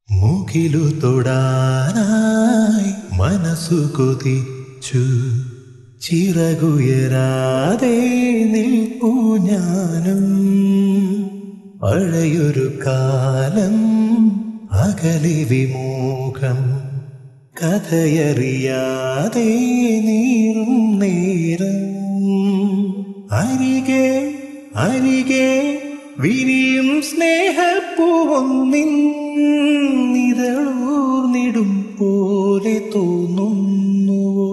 മുകിലു തൊടാനായി മനസ്സു കൊതിച്ചു ചിറകുയരാതെ നിൽപ്പൂ ഞാനും പഴയൊരു കാലം അകലെ വിമോഹം കഥയറിയാതെ നീറും നേരം അരികെ അരികെ വിരിയും സ്നേഹപ്പൂവൊന്നിൻ നിഴലൂർന്നിടും പോലെ തോന്നുന്നുവോ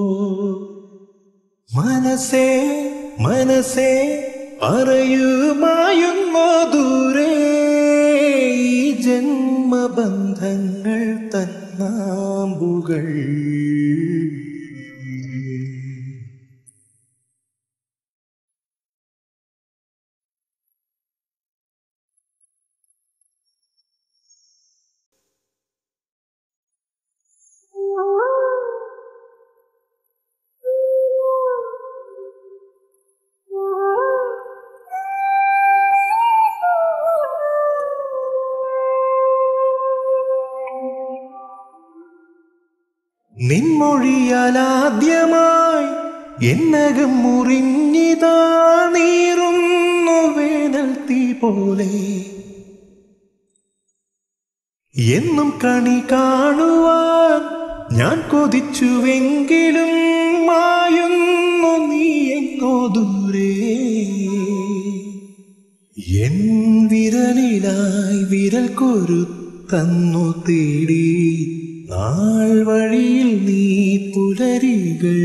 മനസ്സേ മനസ്സേ പറയുമായുന്നോ ദൂരെ ഈ ജന്മബന്ധങ്ങൾ തന്നാമ്പുകൾ നിൻമൊഴിയാലാദ്യമായി എന്നകം മുറിഞ്ഞിതാ നീറുന്നു വേനൽ തീ പോലെ എന്നും കണി കാണുവാൻ ഞാൻ കൊതിച്ചുവെങ്കിലും മായുന്നു നീ എങ്ങോ ദൂരെ എൻ വിരലിലായി വിരൽ കൊരുത്തന്നു തേടി നാൾ വഴിയിൽ നീ പുലരികൾ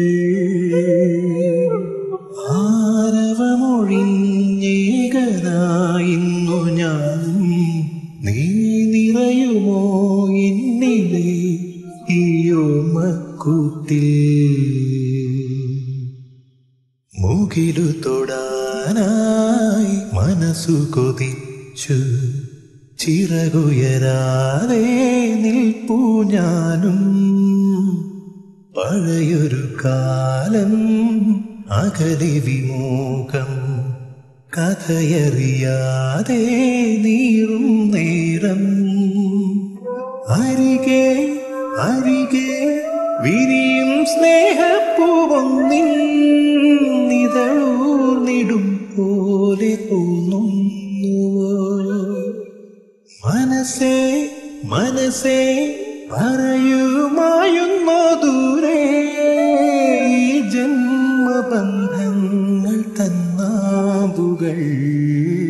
ആരവമൊഴിഞ്ഞേകനായിന്നു ഞാൻ നീ നിറയുമോ എന്നിലെ ഈയോമക്കൂട്ടിൽ മുകിലു തൊടാനായി മനസ്സു കൊതിച്ചു ചിറകുയരാതെ നിൽപ്പൂ ഞാനും പഴയൊരു കാലം അകലെ വിമോഹം കഥയറിയാതെ നീറും നേരം അരികെ അരികെ വിരിയും സ്നേഹപ്പൂവൊന്നിൻ നിതളൂർന്നിടും പോലെ തോന്നുന്നുവോ മനസ്സേ മനസ്സേ പറയുമായുന്നോ ദൂരെ ഈ ജന്മബന്ധങ്ങൾ തന്നാമ്പുകൾ